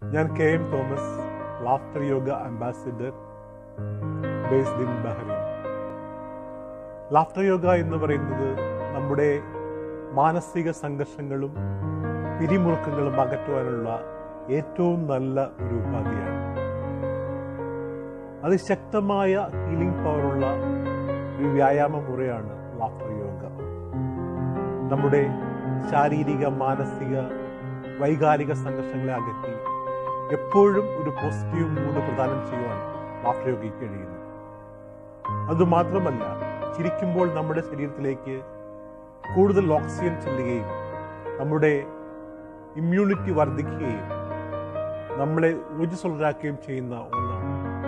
ഞാൻ K M Thomas laughter yoga ambassador based in Bahrain laughter yoga എന്ന് പറയുന്നത് നമ്മുടെ മാനസിക സംഘർഷങ്ങളും പിരിമുറുക്കങ്ങളും അകറ്റുവാനുള്ള ഏറ്റവും നല്ല ഒരു ഉപാധിയാണ് അതിശക്തമായ ഹീലിംഗ് പവറുള്ള ഒരു വ്യായാമ മുറയാണ് ലാഫ്റ്റർ യോഗ നമ്മുടെ ശാരീരിക മാനസിക വൈകാരിക സംഘർഷങ്ങളെ അകറ്റി എപ്പോഴും ഒരു പോസിറ്റീവ് മൂഡ് പ്രദാനം ചെയ്യുവാൻ ലാഫ്റ്റർ യോഗയ്ക്ക് കഴിയുന്നു അതുമാത്രമല്ല ചിരിക്കുമ്പോൾ നമ്മുടെ ശരീരത്തിലേക്ക് കൂടുതൽ ഓക്സിജൻ ചെല്ലുകയും നമ്മുടെ ഇമ്മ്യൂണിറ്റി വർദ്ധിക്കുകയും നമ്മളെ ഊർജ്ജസ്വലരാക്കുകയും ചെയ്യുന്ന ഒന്നാണ്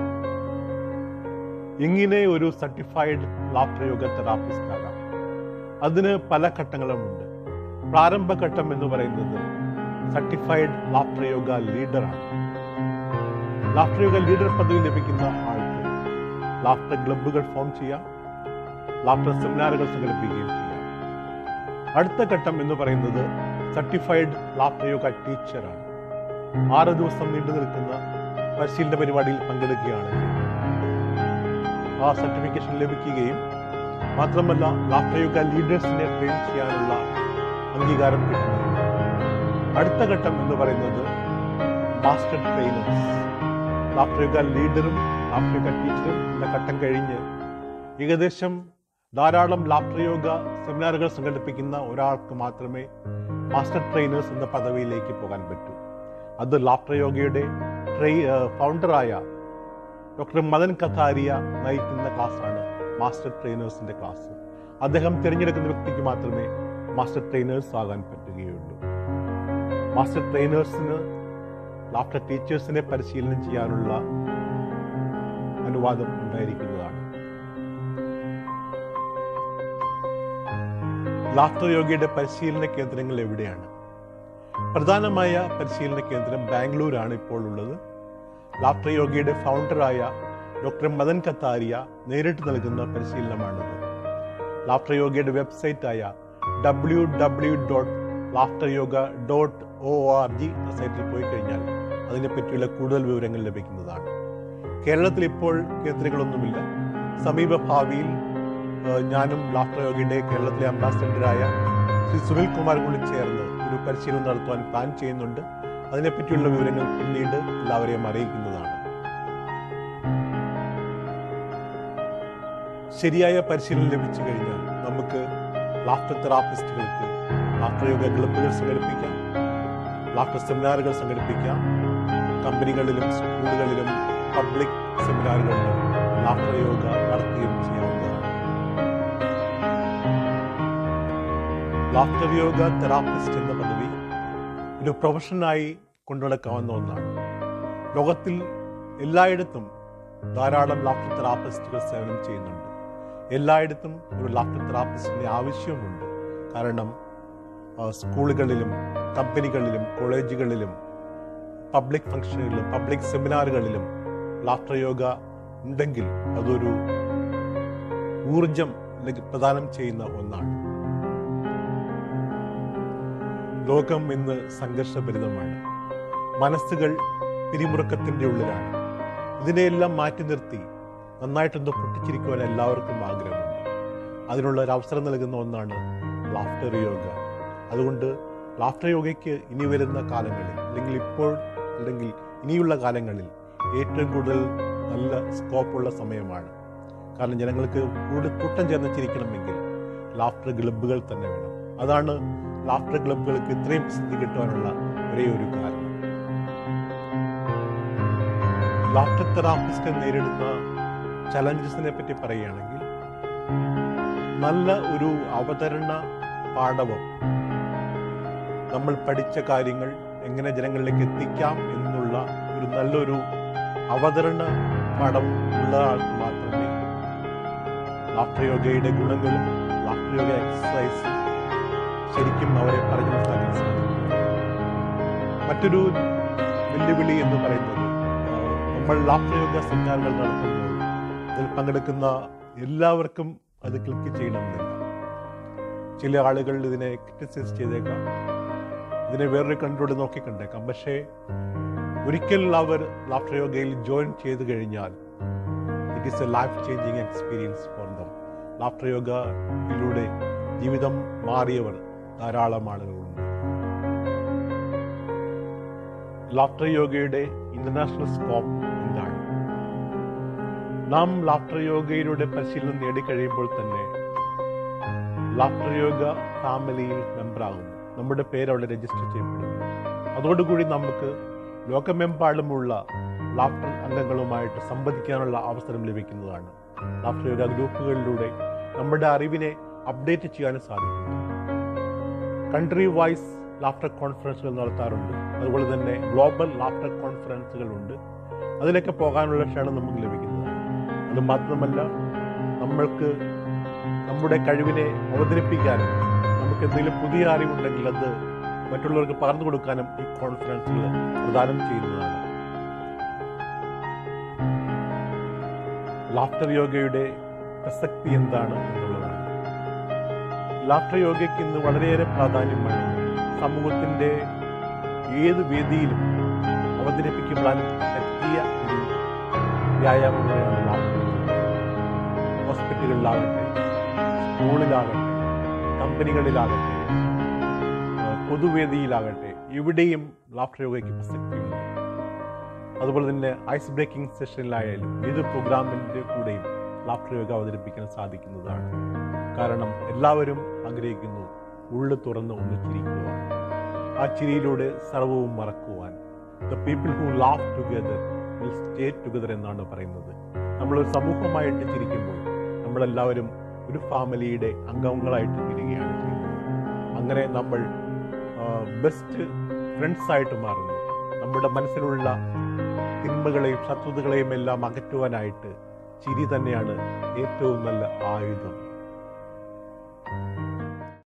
എങ്ങനെ ഒരു സർട്ടിഫൈഡ് ലാഫ്റ്റർ യോഗ തെറാപ്പിസ്റ്റ് ആകാം അതിന് പല ഘട്ടങ്ങളുമുണ്ട് പ്രാരംഭഘട്ടം എന്ന് പറയുന്നത് സർട്ടിഫൈഡ് ലാഫ്റ്റർ യോഗ ലീഡറാണ് ലാഫ്റ്റർ യോഗ ലീഡർ പദവി ലഭിക്കുന്ന ആൾക്ക് ലാഫ്റ്റർ ക്ലബ്ബുകൾ ഫോം ചെയ്യാം ലാഫ്റ്റർ സെമിനാറുകൾ സംഘടിപ്പിക്കുകയും ചെയ്യാം അടുത്ത ഘട്ടം എന്ന് പറയുന്നത് സർട്ടിഫൈഡ് ലാഫ്റ്റർ യോഗ ടീച്ചറാണ് ആറ് ദിവസം നീണ്ടു നിൽക്കുന്ന പരിശീലന പരിപാടിയിൽ പങ്കെടുക്കുകയാണെങ്കിൽ ആ സർട്ടിഫിക്കേഷൻ ലഭിക്കുകയും മാത്രമല്ല ലാഫ്റ്റർ യോഗ ലീഡേഴ്സിനെ ട്രെയിൻ ചെയ്യാനുള്ള അംഗീകാരം കിട്ടുന്നു അടുത്ത ഘട്ടം എന്ന് പറയുന്നത് മാസ്റ്റർ ട്രെയിനേഴ്സ് ലാഫ്റ്റർ യോഗ ലീഡറും ലാഫ്റ്റർ യോഗ ടീച്ചറും എന്ന ഘട്ടം കഴിഞ്ഞ് ഏകദേശം ധാരാളം ലാഫ്റ്റർ യോഗ സെമിനാറുകൾ സംഘടിപ്പിക്കുന്ന ഒരാൾക്ക് മാത്രമേ മാസ്റ്റർ ട്രെയിനേഴ്സ് എന്ന പദവിയിലേക്ക് പോകാൻ പറ്റൂ അത് ലാഫ്റ്റർ യോഗയുടെ ട്രെയി ഫൗണ്ടറായ ഡോക്ടർ മദൻ കഥാരിയ നയിക്കുന്ന ക്ലാസ്സാണ് മാസ്റ്റർ ട്രെയിനേഴ്സിന്റെ ക്ലാസ് അദ്ദേഹം തിരഞ്ഞെടുക്കുന്ന വ്യക്തിക്ക് മാത്രമേ മാസ്റ്റർ ട്രെയിനേഴ്സ് ആകാൻ പറ്റുകയുള്ളൂ മാസ്റ്റർ ട്രെയിനേഴ്സിന് ലാഫ്റ്റർ ടീച്ചേഴ്സിനെ പരിശീലനം ചെയ്യാനുള്ള അനുവാദം ഉണ്ടായിരിക്കുന്നതാണ് ലാഫ്റ്റർ യോഗയുടെ പരിശീലന കേന്ദ്രങ്ങൾ എവിടെയാണ് പ്രധാനമായ പരിശീലന കേന്ദ്രം ബാംഗ്ലൂരാണ് ഇപ്പോൾ ഉള്ളത് ലാഫ്റ്റർ യോഗയുടെ ഫൗണ്ടറായ ഡോക്ടർ മദൻ കത്താരിയ നേരിട്ട് നൽകുന്ന പരിശീലനമാണിത് ലാഫ്റ്റർ യോഗയുടെ വെബ്സൈറ്റായ W W dot laughter yoga dot O R G എന്ന സൈറ്റിൽ പോയി കഴിഞ്ഞാൽ അതിനെപ്പറ്റിയുള്ള കൂടുതൽ വിവരങ്ങൾ ലഭിക്കുന്നതാണ് കേരളത്തിൽ ഇപ്പോൾ കേന്ദ്രങ്ങളൊന്നുമില്ല സമീപ ഭാവിയിൽ ഏഹ്, ഞാനും ലാഫ്റ്റർ യോഗയുടെ കേരളത്തിലെ അംബാസിഡറായ ശ്രീ സുനിൽ കുമാർ കൂടി ചേർന്ന് ഒരു പരിശീലനം നടത്തുവാൻ പ്ലാൻ ചെയ്യുന്നുണ്ട് അതിനെപ്പറ്റിയുള്ള വിവരങ്ങൾ പിന്നീട് എല്ലാവരെയും അറിയിക്കുന്നതാണ് ശരിയായ പരിശീലനം ലഭിച്ചു കഴിഞ്ഞാൽ നമുക്ക് ലാഫ്റ്റർ തെറാപ്പിസ്റ്റുകൾക്ക് ലാഫ്റ്റർ യോഗ ക്ലബ്ബുകൾ സംഘടിപ്പിക്കാം ലാഫ്റ്റർ സെമിനാറുകൾ സംഘടിപ്പിക്കാം കമ്പനികളിലും സ്കൂളുകളിലും പബ്ലിക് സെമിനാറുകളിലും ലാഫ്റ്റർ യോഗ നടത്തുകയും ചെയ്യാവുന്നതാണ് ലാഫ്റ്റർ യോഗ തെറാപ്പിസ്റ്റ് എന്ന പദവി ഒരു പ്രൊഫഷനായി കൊണ്ടുനടക്കാവുന്ന ഒന്നാണ് ലോകത്തിൽ എല്ലായിടത്തും ധാരാളം ലാഫ്റ്റർ തെറാപ്പിസ്റ്റുകൾ സേവനം ചെയ്യുന്നുണ്ട് എല്ലായിടത്തും ഒരു ലാഫ്റ്റർ തെറാപ്പിസ്റ്റിന്റെ ആവശ്യമുണ്ട് കാരണം ആ, സ്കൂളുകളിലും കമ്പനികളിലും കോളേജുകളിലും പബ്ലിക് ഫംഗ്ഷനുകളിലും പബ്ലിക് സെമിനാറുകളിലും ലാഫ്റ്റർ യോഗ ഉണ്ടെങ്കിൽ അതൊരു ഊർജം ലഭി- പ്രദാനം ചെയ്യുന്ന ഒന്നാണ് ലോകം ഇന്ന് സംഘർഷഭരിതമാണ് മനസ്സുകൾ പിരിമുറുക്കത്തിന്റെ ഉള്ളിലാണ് ഇതിനെയെല്ലാം മാറ്റി നിർത്തി നന്നായിട്ടൊന്ന് പൊട്ടിച്ചിരിക്കുവാൻ എല്ലാവർക്കും ആഗ്രഹമുണ്ട് അതിനുള്ള ഒരു അവസരം നൽകുന്ന ഒന്നാണ് ലാഫ്റ്റർ യോഗ അതുകൊണ്ട് ലാഫ്റ്റർ യോഗയ്ക്ക് ഇനി വരുന്ന കാലങ്ങളിൽ അല്ലെങ്കിൽ ഇപ്പോൾ അല്ലെങ്കിൽ ഇനിയുള്ള കാലങ്ങളിൽ ഏറ്റവും കൂടുതൽ നല്ല സ്കോപ്പുള്ള സമയമാണ് കാരണം ജനങ്ങൾക്ക് കൂടുതൽ കൂട്ടം ചേർന്ന് ചിരിക്കണമെങ്കിൽ ലാഫ്റ്റർ ക്ലബ്ബുകൾ തന്നെ വേണം അതാണ് ലാഫ്റ്റർ ക്ലബ്ബുകൾക്ക് ഇത്രയും പ്രസിദ്ധി കിട്ടുവാനുള്ള ഒരേ ഒരു കാരണം ലാഫ്റ്റർ തെറാപ്പിസ്റ്റ് നേരിടുന്ന ചലഞ്ചസിനെ പറ്റി പറയുകയാണെങ്കിൽ നല്ല ഒരു അവതരണ പാഠവും നമ്മൾ പഠിച്ച കാര്യങ്ങൾ എങ്ങനെ ജനങ്ങളിലേക്ക് എത്തിക്കാം എന്നുള്ള ഒരു നല്ലൊരു അവതരണ പാഠം ഉള്ള ആൾക്ക് മാത്രമേ ലാഫ്റ്റർ യോഗയുടെ ഗുണങ്ങളും ലാഫ്റ്റർ യോഗ എക്സസൈസും ശരിക്കും അവരെ പറഞ്ഞു മനസ്സിലാക്കാൻ സാധിക്കും മറ്റൊരു വെല്ലുവിളി എന്ന് പറയുന്നത് ആ, നമ്മൾ ലാഫ്റ്റർ യോഗ സെമിനാറുകൾ നടത്തുമ്പോൾ അതിൽ പങ്കെടുക്കുന്ന എല്ലാവർക്കും അത് ക്ലിക്ക് ചെയ്യണമെന്നില്ല ചില ആളുകൾ ഇതിനെ ക്രിറ്റിസൈസ് ചെയ്തേക്കാം ഇതിനെ വേറൊരു കണ്ടോട് നോക്കി കണ്ടേക്കാം പക്ഷേ ഒരിക്കൽ അവർ ലാഫ്റ്റർ യോഗയിൽ ജോയിൻ ചെയ്തു കഴിഞ്ഞാൽ it is a life changing experience for them laughter യോഗയിലൂടെ ജീവിതം മാറിയവർ ധാരാളം ആളുകളുണ്ട് ലാഫ്റ്റർ യോഗയുടെ ഇന്റർനാഷണൽ സ്കോപ്പ് എന്താണ് നാം ലാഫ്റ്റർ യോഗയിലൂടെ പരിശീലനം നേടിക്കഴിയുമ്പോൾ തന്നെ ലാഫ്റ്റർ യോഗ ഫാമിലിയിൽ മെമ്പറാകുന്നു നമ്മുടെ പേര് അവിടെ രജിസ്റ്റർ ചെയ്യപ്പെടുന്നു അതോടുകൂടി നമുക്ക് ലോകമെമ്പാടുമുള്ള ലാഫ്റ്റർ അംഗങ്ങളുമായിട്ട് സംവദിക്കാനുള്ള അവസരം ലഭിക്കുന്നതാണ് ലാഫ്റ്റർ യോഗ ഗ്രൂപ്പുകളിലൂടെ നമ്മുടെ അറിവിനെ അപ്ഡേറ്റ് ചെയ്യാനും സാധിക്കുന്നു കൺട്രി വൈസ് ലാഫ്റ്റർ കോൺഫറൻസുകൾ നടത്താറുണ്ട് അതുപോലെ തന്നെ ഗ്ലോബൽ ലാഫ്റ്റർ കോൺഫറൻസുകളുണ്ട് അതിലൊക്കെ പോകാനുള്ള ക്ഷണം നമുക്ക് ലഭിക്കുന്നതാണ് അത് മാത്രമല്ല നമ്മൾക്ക് നമ്മുടെ കഴിവിനെ അവതരിപ്പിക്കാനും നമുക്ക് എന്തെങ്കിലും പുതിയ അറിവുണ്ടെങ്കിൽ അത് മറ്റുള്ളവർക്ക് പകർന്നു കൊടുക്കാനും ഈ കോൺഫറൻസുകൾ പ്രദാനം ചെയ്യുന്നതാണ് ലാഫ്റ്റർ യോഗയുടെ പ്രസക്തി എന്താണ് എന്നുള്ളതാണ് ലാഫ്റ്റർ യോഗയ്ക്ക് ഇന്ന് വളരെയേറെ പ്രാധാന്യമാണ് സമൂഹത്തിന്റെ ഏത് വേദിയിലും അവതരിപ്പിക്കുവാൻ പറ്റിയ ഒരു വ്യായാമങ്ങളാണ് ലാഫ്റ്റർ ഹോസ്പിറ്റലുകളിലാകട്ടെ സ്കൂളിലാകട്ടെ കമ്പനികളിലാകട്ടെ പൊതുവേദിയിലാകട്ടെ ഇവിടെയും ലാഫ്റ്റർ യോഗയ്ക്ക് പ്രസക്തിയുണ്ട് അതുപോലെ തന്നെ ഐസ് ബ്രേക്കിംഗ് സെഷനിലായാലും ഏത് പ്രോഗ്രാമിൻ്റെ കൂടെയും ലാഫ്റ്റർ യോഗ അവതരിപ്പിക്കാൻ സാധിക്കുന്നതാണ് കാരണം എല്ലാവരും ആഗ്രഹിക്കുന്നു ഉള്ളു തുറന്ന് ഒന്ന് ചിരിക്കുവാൻ ആ ചിരിയിലൂടെ സർവവും മറക്കുവാൻ the people who laugh together will stay together എന്നാണ് പറയുന്നത് നമ്മൾ ഒരു സമൂഹമായിട്ട് ചിരിക്കുമ്പോൾ നമ്മളെല്ലാവരും ഒരു ഫാമിലിയുടെ അംഗങ്ങളായിട്ട് തീരുകയാണ് ചെയ്യുന്നത് അങ്ങനെ നമ്മൾ ബെസ്റ്റ് ഫ്രണ്ട്സ് ആയിട്ട് മാറുന്നു നമ്മുടെ മനസ്സിലുള്ള തിന്മകളെയും ശത്രുതകളെയും എല്ലാം അകറ്റുവാനായിട്ട് ചിരി തന്നെയാണ് ഏറ്റവും നല്ല ആയുധം